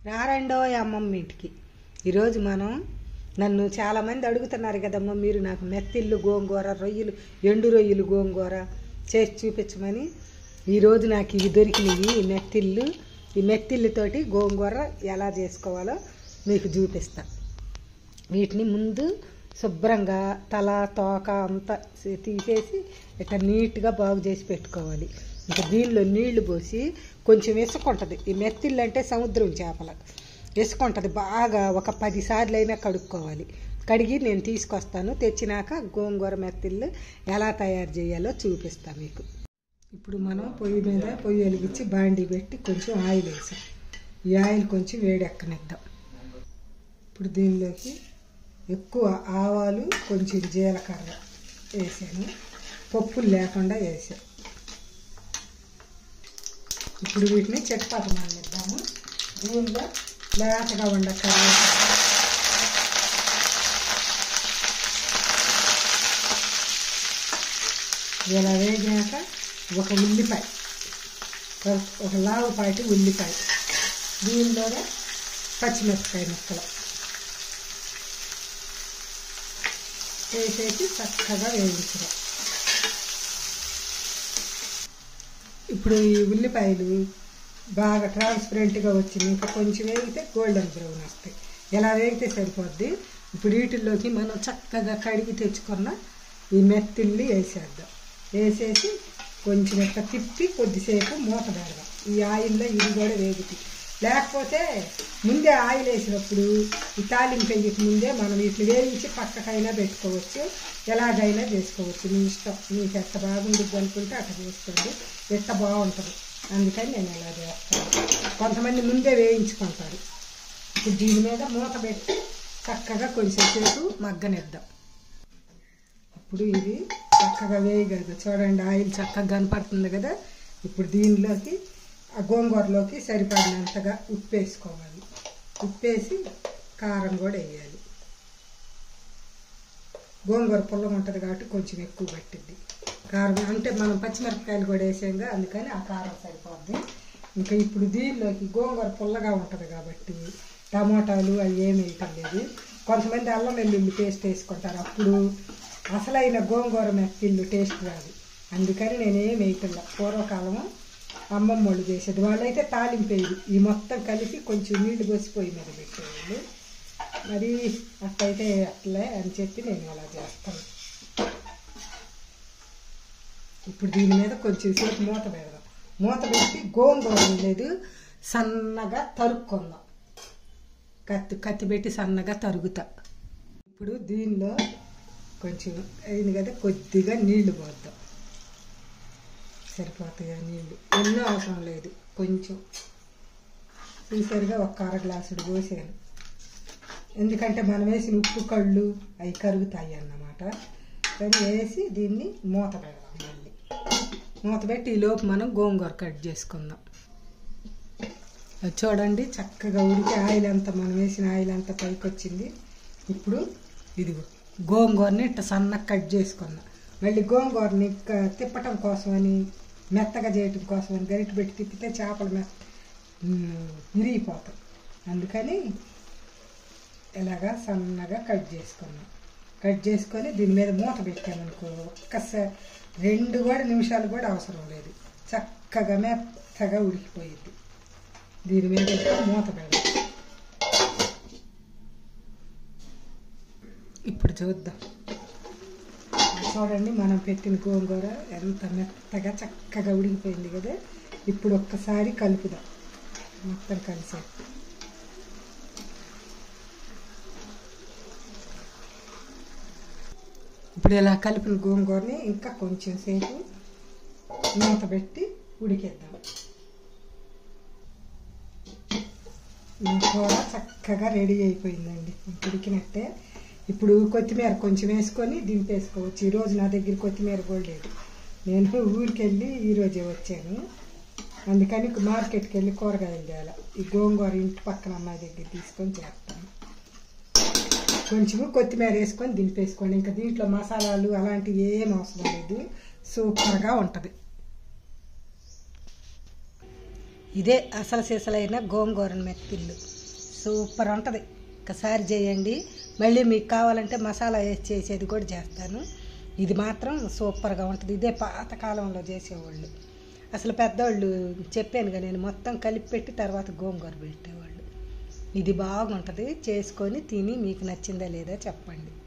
రారండో అమ్మమ్మ ఇంటికి ఈరోజు మనం నన్ను చాలామంది అడుగుతున్నారు కదమ్మా మీరు నాకు మెత్తిళ్ళు గోంగూర రొయ్యలు ఎండు రొయ్యలు గోంగూర చేసి చూపించమని ఈరోజు నాకు ఇవి దొరికినాయి ఈ మెత్తిళ్ళు ఈ మెత్తిళ్ళతోటి గోంగూర ఎలా చేసుకోవాలో మీకు చూపిస్తా వీటిని ముందు శుభ్రంగా తల తోక అంతా తీసేసి ఇట్లా నీట్గా బాగు చేసి పెట్టుకోవాలి ఇంకా దీనిలో నీళ్లు పోసి కొంచెం ఇసుక ఉంటుంది ఈ మెత్తిళ్ళు అంటే సముద్రం చేపల ఇసుక ఉంటుంది బాగా ఒక పది సార్లు అయినా కడుక్కోవాలి కడిగి నేను తీసుకొస్తాను తెచ్చినాక గోంగూర మెత్తిళ్ళు ఎలా తయారు చేయాలో చూపిస్తాను మీకు ఇప్పుడు మనం పొయ్యి మీద పొయ్యి వెలిగించి బాండి పెట్టి కొంచెం ఆయిల్ వేసాం ఈ ఆయిల్ కొంచెం వేడెక్కనిద్దాం ఇప్పుడు దీనిలోకి ఎక్కువ ఆవాలు కొంచెం జీలకర్ర వేసాను పప్పులు లేకుండా వేసాను ఇప్పుడు వీటిని చెట్పాటు మన్నిద్దాము దీనిలో లేతగా ఉండ కరివేపాకు ఇలా వేగాక ఒక ఉల్లిపాయ ఒక లావుపాటి ఉల్లిపాయ దీనిలోనే పచ్చిమిరపకాయ ముక్కలు వేసేసి చక్కగా వేయించడం ఇప్పుడు ఈ ఉల్లిపాయలు బాగా ట్రాన్స్పరెంట్గా వచ్చింది ఇంకా కొంచెం వేగితే గోల్డెన్ బ్రౌన్ వస్తాయి ఎలా వేగితే సరిపోద్ది ఇప్పుడు వీటిల్లోకి మనం చక్కగా కడిగి తెచ్చుకున్న ఈ మెత్తిల్లి వేసేద్దాం వేసేసి కొంచెం ఇట్లా తిప్పి కొద్దిసేపు మూత పెడదాం ఈ ఆయిల్లో ఇది కూడా వేగుతాయి లేకపోతే ముందే ఆయిల్ వేసినప్పుడు ఈ తాలింపు వేయక ముందే మనం వీటిని వేయించి పక్కకైనా పెట్టుకోవచ్చు ఎలాగైనా చేసుకోవచ్చు మీ ఇష్టం మీకు ఎట్ట బాగుంటుంది అనుకుంటే అట్లా చేసుకోండి ఎట్ట బాగుంటుంది అందుకని నేను ఇలా చేస్తాను కొంతమంది ముందే వేయించుకుంటారు ఇప్పుడు దీని మీద మూత పెట్టి చక్కగా కొంచెంసేపు మగ్గనిద్దాం ఇప్పుడు ఇది చక్కగా వేయగలదు చూడండి ఆయిల్ చక్కగా కనపడుతుంది కదా ఇప్పుడు దీనిలోకి ఆ గోంగూరలోకి సరిపడినంతగా ఉప్పు వేసుకోవాలి ఉప్పు వేసి కారం కూడా వేయాలి గోంగూర పుల్లం ఉంటుంది కాబట్టి కొంచెం ఎక్కువ పట్టిద్ది కారం అంటే మనం పచ్చిమిరపకాయలు కూడా వేసాంగా అందుకని ఆ కారం సరిపోద్ది ఇంకా ఇప్పుడు దీనిలోకి గోంగూర పుల్లగా ఉంటుంది కాబట్టి టమోటాలు అవి ఏమి వేయటం లేదు కొంతమంది అల్లం వెల్లుల్లి పేస్ట్ వేసుకుంటారు అప్పుడు అసలైన గోంగూర మెత్తిల్లు టేస్ట్ రాదు అందుకని నేనేం వేయటంలా పూర్వకాలము అమ్మమ్మ వాళ్ళు చేసేది వాళ్ళైతే తాలింపేది ఈ మొత్తం కలిపి కొంచెం నీళ్లు పోసి పొయ్యి మీద పెట్టేవాళ్ళు మరి అట్లయితే అట్లే అని చెప్పి నేను అలా చేస్తాను ఇప్పుడు దీని మీద కొంచెం సేపు మూత పెడదాం మూత పెట్టి గోంగూర లేదు సన్నగా తరుక్కుందాం కత్తి కత్తి పెట్టి సన్నగా తరుగుతా ఇప్పుడు దీనిలో కొంచెం అయింది కదా కొద్దిగా నీళ్లు పోద్దాం సరిపోతాయి నీళ్ళు ఎన్నో అవసరం లేదు కొంచెం చూసారుగా ఒక అర గ్లాసుడు పోసాను ఎందుకంటే మనం వేసిన ఉప్పు కళ్ళు అవి కరుగుతాయి అన్నమాట కానీ వేసి దీన్ని మూత పెడదాం మళ్ళీ మూత పెట్టి ఈ లోపు మనం గోంగూర కట్ చేసుకుందాం అది చూడండి చక్కగా ఉడికి ఆయిల్ అంతా మనం వేసిన ఆయిల్ అంతా పైకి వచ్చింది ఇప్పుడు ఇదిగో గోంగూరని ఇట్ట సన్నగా కట్ చేసుకున్నా మళ్ళీ గోంగూరని క- తిప్పటం కోసమని మెత్తగా చేయటం కోసమని గరిటె పెట్టి తిప్పితే చేపలు మెత్త ఉమ్, విరిగిపోతాయి అందుకని ఇలాగా సన్నగా కట్ చేసుకున్నాం కట్ చేసుకొని దీని మీద మూత పెట్టామనుకో ఒక్కసారి రెండు కూడా నిమిషాలు కూడా అవసరం లేదు చక్కగా మెత్తగా ఉడికిపోయింది దీని మీద ఎక్కువ మూత పెడదాం ఇప్పుడు చూద్దాం చూడండి మనం పెట్టిన గోంగూర ఎంత మెత్తగా చక్కగా ఉడికిపోయింది కదా ఇప్పుడు ఒక్కసారి కలుపుదాం మొత్తం కలిసే ఇప్పుడు ఇలా కలిపిన గోంగూరని ఇంకా కొంచెం సేపు మూత పెట్టి ఉడికేద్దాం ఈ కూర చక్కగా రెడీ అయిపోయిందండి ఉడికినట్టే ఇప్పుడు కొత్తిమీర కొంచెం వేసుకొని దింపేసుకోవచ్చు ఈరోజు నా దగ్గర కొత్తిమీర కూడా లేదు నేను ఊరికి వెళ్ళి ఈరోజే వచ్చాను అందుకని మార్కెట్కి వెళ్ళి కూరగాయలు తేయాలి ఈ గోంగూర ఇంటి పక్కన అమ్మాయి దగ్గర తీసుకొని చేస్తాను కొంచెము కొత్తిమీర వేసుకొని దింపేసుకోండి ఇంకా దీంట్లో మసాలాలు అలాంటివి ఏం అవసరం లేదు సూపర్గా ఉంటుంది ఇదే అసలు సీసలైన గోంగూర మెత్తిల్లు సూపర్ ఉంటుంది ఒకసారి చేయండి మళ్ళీ మీకు కావాలంటే మసాలా వేసి చేసేది కూడా చేస్తాను ఇది మాత్రం సూపర్గా ఉంటుంది ఇదే పాతకాలంలో చేసేవాళ్ళు అసలు పెద్దవాళ్ళు చెప్పాను కదా నేను మొత్తం కలిపి పెట్టి తర్వాత గోంగూర పెట్టేవాళ్ళు ఇది బాగుంటుంది చేసుకొని తిని మీకు నచ్చిందా లేదా చెప్పండి